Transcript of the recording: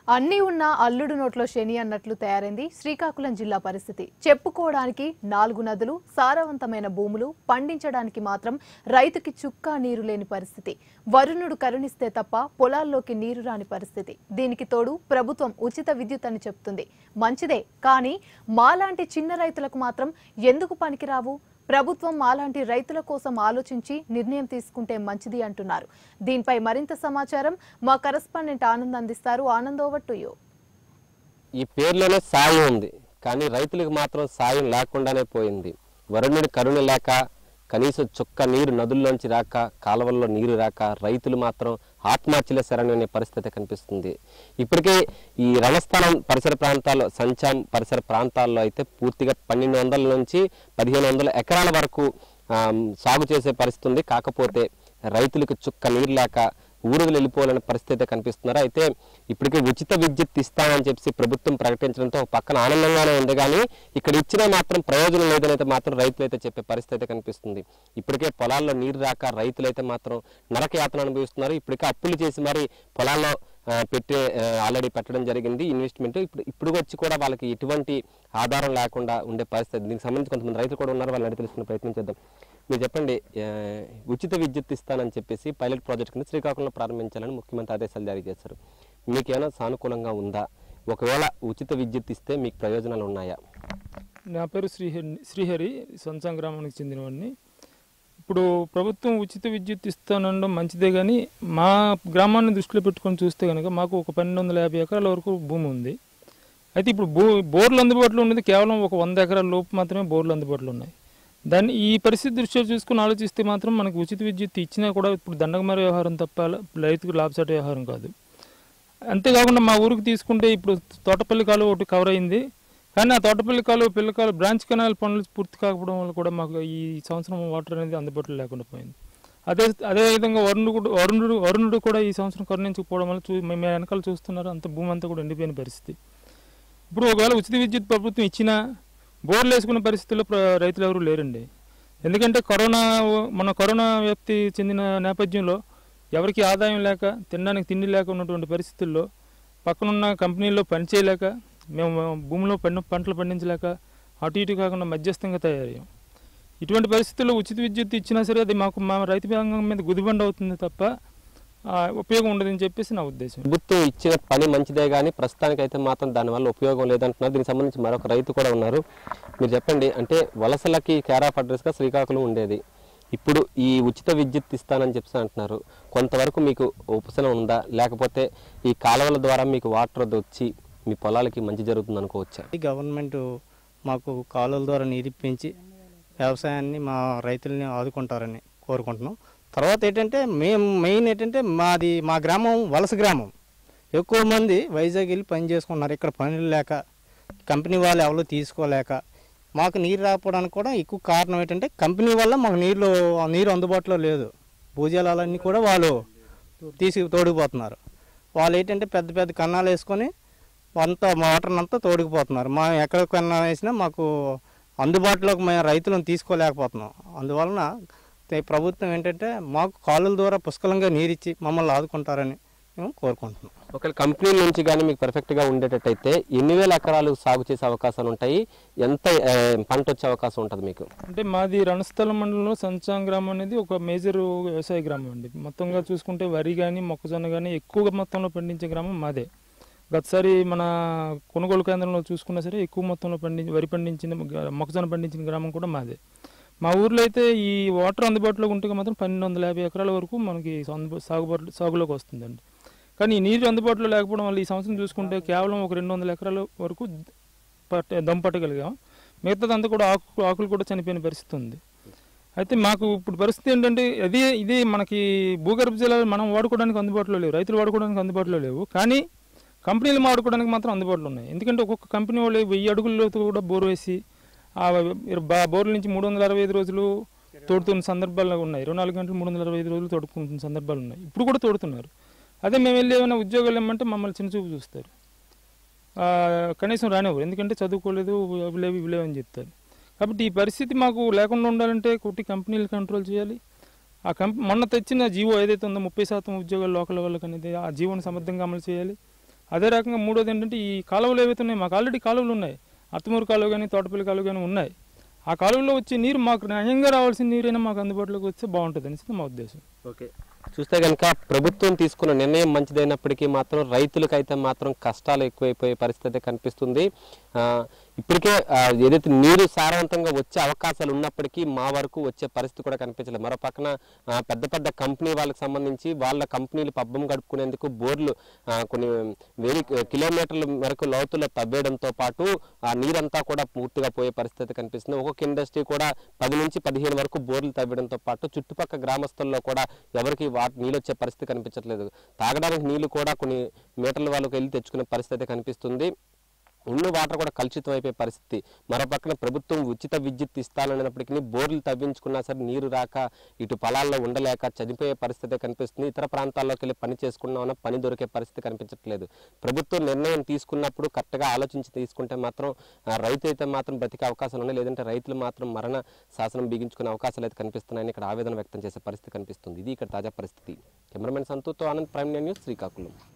అన్నీ ఉన్న అల్లుడు నోట్లో శని అన్నట్లు తయారైంది శ్రీకాకుళం జిల్లా పరిస్థితి చెప్పుకోవడానికి నాలుగు నదులు సారవంతమైన భూములు పండించడానికి మాత్రం రైతుకి చుక్కా నీరు లేని పరిస్థితి వరుణుడు కరుణిస్తే తప్ప పొలాల్లోకి నీరు రాని పరిస్థితి దీనికి తోడు ప్రభుత్వం ఉచిత విద్యుత్ అని చెప్తుంది మంచిదే కానీ మాలాంటి చిన్న రైతులకు మాత్రం ఎందుకు పనికిరావు ప్రభుత్వం మాలాంటి రైతుల కోసం ఆలోచించి నిర్ణయం తీసుకుంటే మంచిది అంటున్నారు దీనిపై మరింత సమాచారం మా కరెస్పాండెంట్ ఆనంద్ అందిస్తారు ఆనంద్ ఓవర్ టు యూ ఈ పేర్లోనే సాయం ఉంది కానీ రైతులకు మాత్రం సాయం లేకుండానే పోయింది వరుణుడి కరుణ లేక కనీసం చుక్క నీరు నదుల్లోంచి రాక కాలువల్లో నీరు రాక రైతులు మాత్రం ఆత్మహత్యల శరణ్యనే పరిస్థితి కనిపిస్తుంది ఇప్పటికే ఈ రణస్థలం పరిసర ప్రాంతాల్లో సంచాం పరిసర ప్రాంతాల్లో అయితే పూర్తిగా పన్నెండు వందల నుంచి పదిహేను వందల ఎకరాల వరకు ఆమ్, సాగు చేసే పరిస్థితి ఉంది కాకపోతే రైతులకు చుక్క నీరు లేక ఊరుకు వెళ్ళిపోవాలనే పరిస్థితి కనిపిస్తున్నారు అయితే ఇప్పటికే ఉచిత విద్యుత్ ఇస్తామని చెప్పి ప్రభుత్వం ప్రకటించడంతో ఒక పక్కన ఆనందంగానే ఉంది కానీ ఇక్కడ ఇచ్చినా మాత్రం ప్రయోజనం లేదనైతే మాత్రం రైతులైతే చెప్పే పరిస్థితి కనిపిస్తుంది ఇప్పటికే పొలాల్లో నీరు రాక రైతులైతే మాత్రం నరకయాతన అనుభవిస్తున్నారు ఇప్పటికే అప్పులు చేసి మరి పొలాల్లో ఆ, పెట్టే ఆల్రెడీ పెట్టడం జరిగింది ఇన్వెస్ట్మెంట్ ఇప్పుడు ఇప్పుడు వచ్చి కూడా వాళ్ళకి ఎటువంటి ఆధారం లేకుండా ఉండే పరిస్థితి దీనికి సంబంధించి కొంతమంది రైతులు కూడా ఉన్నారు వాళ్ళని అడిగి తెలుసుకునే ప్రయత్నం చేద్దాం మీరు చెప్పండి ఆ, ఉచిత విద్యుత్ ఇస్తానని చెప్పేసి పైలట్ ప్రాజెక్ట్ కింద శ్రీకాకుళంలో ప్రారంభించాలని ముఖ్యమంత్రి ఆదేశాలు జారీ చేశారు మీకు ఏమైనా సానుకూలంగా ఉందా ఒకవేళ ఉచిత విద్యుత్ ఇస్తే మీకు ప్రయోజనాలు ఉన్నాయా నా పేరు శ్రీహరి శ్రీహరి సొంతం గ్రామానికి చెందినవాడిని ఇప్పుడు ప్రభుత్వం ఉచిత విద్యుత్ ఇస్తానడం మంచిదే కానీ మా గ్రామాన్ని దృష్టిలో పెట్టుకొని చూస్తే కనుక మాకు ఒక పన్నెండు వందల యాభై ఎకరాల వరకు భూమి ఉంది అయితే ఇప్పుడు భూ బోర్లు అందుబాటులో ఉన్నది కేవలం ఒక వంద ఎకరాల లోపు మాత్రమే బోర్లు అందుబాటులో ఉన్నాయి దాన్ని ఈ పరిస్థితి దృష్ట్యా చూసుకుని ఆలోచిస్తే మాత్రం మనకు ఉచిత విద్యుత్ ఇచ్చినా కూడా ఇప్పుడు దండగమార వ్యవహారం తప్ప రైతుకు లాభసాటి వ్యవహారం కాదు అంతేకాకుండా మా ఊరికి తీసుకుంటే ఇప్పుడు తోటపల్లి కాలువ ఒకటి కవర్ అయింది కానీ ఆ తోటపల్లి కాలువ పిల్ల కాలువ బ్రాంచ్ కెనాల్ పనులు పూర్తి కాకపోవడం వల్ల కూడా మాకు ఈ సంవత్సరం వాటర్ అనేది అందుబాటులో లేకుండా పోయింది అదే అదే విధంగా వరుణుడు కూడా వరుణుడు వరుణుడు కూడా ఈ సంవత్సరం కరుణించకపోవడం వల్ల చూ మేము వెనకాల చూస్తున్నారు అంత భూమి అంతా కూడా ఎండిపోయిన పరిస్థితి ఇప్పుడు ఒకవేళ ఉచిత విద్యుత్ ప్రభుత్వం ఇచ్చినా బోర్లు వేసుకునే పరిస్థితుల్లో ప్ర- రైతులు ఎవరు లేరండి ఎందుకంటే కరోనా మన కరోనా వ్యాప్తి చెందిన నేపథ్యంలో ఎవరికి ఆదాయం లేక తినడానికి తిండి లేక ఉన్నటువంటి పరిస్థితుల్లో పక్కనున్న కంపెనీల్లో పని చేయలేక మేము భూమిలో పంట పంటలు పండించలేక అటు ఇటు కాకుండా మధ్యస్థంగా తయారయ్యాం ఇటువంటి పరిస్థితుల్లో ఉచిత విద్యుత్ ఇచ్చినా సరే అది మాకు మా రైతు రంగం మీద గుదిబండ అవుతుంది తప్ప ఆ, ఉపయోగం ఉండదని చెప్పేసి నా ఉద్దేశం ప్రభుత్వం ఇచ్చిన పని మంచిదే కానీ ప్రస్తుతానికైతే మాత్రం దానివల్ల ఉపయోగం లేదంటున్నారు దీనికి సంబంధించి మరొక రైతు కూడా ఉన్నారు మీరు చెప్పండి అంటే వలసలకి కేర్ ఆఫ్ అడ్రస్గా శ్రీకాకుళం ఉండేది ఇప్పుడు ఈ ఉచిత విద్యుత్ ఇస్తానని చెప్పి అంటున్నారు కొంతవరకు మీకు ఉపశమనం ఉందా లేకపోతే ఈ కాలువల ద్వారా మీకు వాటర్ వచ్చి మీ పొలాలకి మంచి జరుగుతుంది అనుకోవచ్చా ఈ గవర్నమెంట్ మాకు కాలువల ద్వారా నీరిప్పించి వ్యవసాయాన్ని మా రైతుల్ని ఆదుకుంటారని కోరుకుంటున్నాం తర్వాత ఏంటంటే మేము మెయిన్ ఏంటంటే మాది మా గ్రామం వలస గ్రామం ఎక్కువ మంది వైజాగ్ వెళ్ళి పని చేసుకున్నారు ఇక్కడ పనులు లేక కంపెనీ వాళ్ళు ఎవరు తీసుకోలేక మాకు నీరు రాకపోవడానికి కూడా ఎక్కువ కారణం ఏంటంటే కంపెనీ వల్ల మాకు నీళ్ళు నీరు అందుబాటులో లేదు భూజలాలన్నీ కూడా వాళ్ళు తీసి తోడుకుపోతున్నారు వాళ్ళు ఏంటంటే పెద్ద పెద్ద కన్నాలు వేసుకొని అంతా మోటార్ని అంతా తోడుకుపోతున్నారు మా ఎక్కడ కన్నా వేసినా మాకు అందుబాటులోకి మేము రైతులను తీసుకోలేకపోతున్నాం అందువలన తే- ప్రభుత్వం ఏంటంటే మాకు కాలువల ద్వారా పుష్కలంగా నీరిచ్చి మమ్మల్ని ఆదుకుంటారని మేము కోరుకుంటున్నాం ఒకవేళ కంపెనీ నుంచి కానీ మీకు పర్ఫెక్ట్గా ఉండేటట్టయితే ఎన్ని వేల ఎకరాలు సాగు చేసే అవకాశాలు ఉంటాయి ఎంత ఆ, పంట వచ్చే అవకాశం ఉంటుంది మీకు అంటే మాది రణస్థలం మండలంలో సంచాం గ్రామం అనేది ఒక మేజర్ వ్యవసాయ గ్రామం అండి మొత్తంగా చూసుకుంటే వరి కానీ మొక్కజొన్న కానీ ఎక్కువ మొత్తంలో పండించే గ్రామం మాదే గతసారి మన కొనుగోలు కేంద్రంలో చూసుకున్నా సరే ఎక్కువ మొత్తంలో పండించి వరి పండించిన గ- మొక్కజొన్న పండించిన గ్రామం కూడా మాదే మా ఊర్లో అయితే ఈ వాటర్ అందుబాటులో ఉంటే మాత్రం పన్నెండు వందల యాభై ఎకరాల వరకు మనకి అందు- సాగుబాటు సాగులోకి వస్తుందండి కానీ ఈ నీరు అందుబాటులో లేకపోవడం వల్ల ఈ సంవత్సరం చూసుకుంటే కేవలం ఒక రెండు వందల ఎకరాల వరకు పట్ట దమ్ పట్టగలిగాం మిగతాదంతా కూడా ఆకు ఆకులు కూడా చనిపోయిన పరిస్థితి ఉంది అయితే మాకు ఇప్పుడు పరిస్థితి ఏంటంటే అదే ఇది మనకి భూగర్భ జలాలు మనం వాడుకోవడానికి అందుబాటులో లేవు రైతులు వాడుకోవడానికి అందుబాటులో లేవు కానీ కంపెనీలు వాడుకోవడానికి మాత్రం అందుబాటులో ఉన్నాయి ఎందుకంటే ఒక్కొక్క కంపెనీ వాళ్ళు వెయ్యి అడుగులతో కూడా బోర్ వేసి ఆ బా- బోర్ల నుంచి మూడు వందల అరవై ఐదు రోజులు తోడుతున్న సందర్భాలు ఉన్నాయి ఇరవై నాలుగు గంటలు మూడు వందల అరవై ఐదు రోజులు తోడుకుంటున్న సందర్భాలు ఉన్నాయి ఇప్పుడు కూడా తోడుతున్నారు అదే మేము వెళ్ళి ఏమైనా ఉద్యోగాలు ఇమ్మంటే మమ్మల్ని చిన్న చూపు చూస్తారు ఆ, కనీసం రానివ్వరు ఎందుకంటే చదువుకోలేదు అవి లేవు ఇవి లేవు అని చెప్తారు కాబట్టి ఈ పరిస్థితి మాకు లేకుండా ఉండాలంటే కొట్టి కంపెనీలు కంట్రోల్ చేయాలి ఆ కంపెనీ మొన్న తెచ్చిన జీవో ఏదైతే ఉందో ముప్పై శాతం ఉద్యోగాలు లోకల్ వాళ్ళకి అనేది ఆ జీవోని సమర్థంగా అమలు చేయాలి అదే రకంగా మూడోది ఏంటంటే ఈ కాలువలు ఏవైతే ఉన్నాయి మాకు ఆల్రెడీ కాలువలు ఉన్నాయి అత్తమూరు కాలువ కానీ తోటపల్లి కాలువ కానీ ఉన్నాయి ఆ కాలువలో వచ్చే నీరు మాకు న్యాయంగా రావాల్సిన నీరైనా మాకు అందుబాటులోకి వస్తే బాగుంటుంది అనేసి మా ఉద్దేశం ఓకే చూస్తే కనుక ప్రభుత్వం తీసుకున్న నిర్ణయం మంచిదైనప్పటికీ మాత్రం రైతులకైతే మాత్రం కష్టాలు ఎక్కువైపోయే పరిస్థితి కనిపిస్తుంది ఆ, ఇప్పటికే ఆ, ఏదైతే నీరు సారవంతంగా వచ్చే అవకాశాలు ఉన్నప్పటికీ మా వరకు వచ్చే పరిస్థితి కూడా కనిపించలేదు మరో పక్కన ఆ, పెద్ద పెద్ద కంపెనీ వాళ్ళకి సంబంధించి వాళ్ళ కంపెనీలు పబ్బం గడుపుకునేందుకు బోర్లు ఆ, కొన్ని వేల కిలోమీటర్ల మేరకు లోతులో తవ్వేయడంతో పాటు ఆ నీరంతా కూడా పూర్తిగా పోయే పరిస్థితి కనిపిస్తుంది ఒక్కొక్క ఇండస్ట్రీ కూడా పది నుంచి పదిహేను వరకు బోర్లు తవ్వడంతో పాటు చుట్టుపక్కల గ్రామస్తుల్లో కూడా ఎవరికి వా నీళ్ళు వచ్చే పరిస్థితి కనిపించట్లేదు తాగడానికి నీళ్లు కూడా కొన్ని మీటర్ల వాళ్ళకి వెళ్ళి తెచ్చుకునే పరిస్థితి కనిపిస్తుంది ఉన్న వాటర్ కూడా కలుషితం అయిపోయే పరిస్థితి మరో పక్కన ప్రభుత్వం ఉచిత విద్యుత్ ఇస్తానన్నప్పటికీ బోర్లు తవ్వించుకున్నా సరే నీరు రాక ఇటు పొలాల్లో ఉండలేక చనిపోయే పరిస్థితి కనిపిస్తుంది ఇతర ప్రాంతాల్లోకి వెళ్ళి పని చేసుకున్నామన్నా పని దొరికే పరిస్థితి కనిపించట్లేదు ప్రభుత్వం నిర్ణయం తీసుకున్నప్పుడు కరెక్ట్గా ఆలోచించి తీసుకుంటే మాత్రం ఆ, రైతు అయితే మాత్రం బ్రతికే అవకాశాలు ఉన్నాయి లేదంటే రైతులు మాత్రం మరణ శాసనం బిగించుకునే అవకాశాలు అయితే కనిపిస్తున్నాయని ఇక్కడ ఆవేదన వ్యక్తం చేసే పరిస్థితి కనిపిస్తుంది ఇది ఇక్కడ తాజా పరిస్థితి కెమెరామెన్ సంతూర్తో ఆనంద్ ప్రైమ్ న్యూస్ శ్రీకాకుళం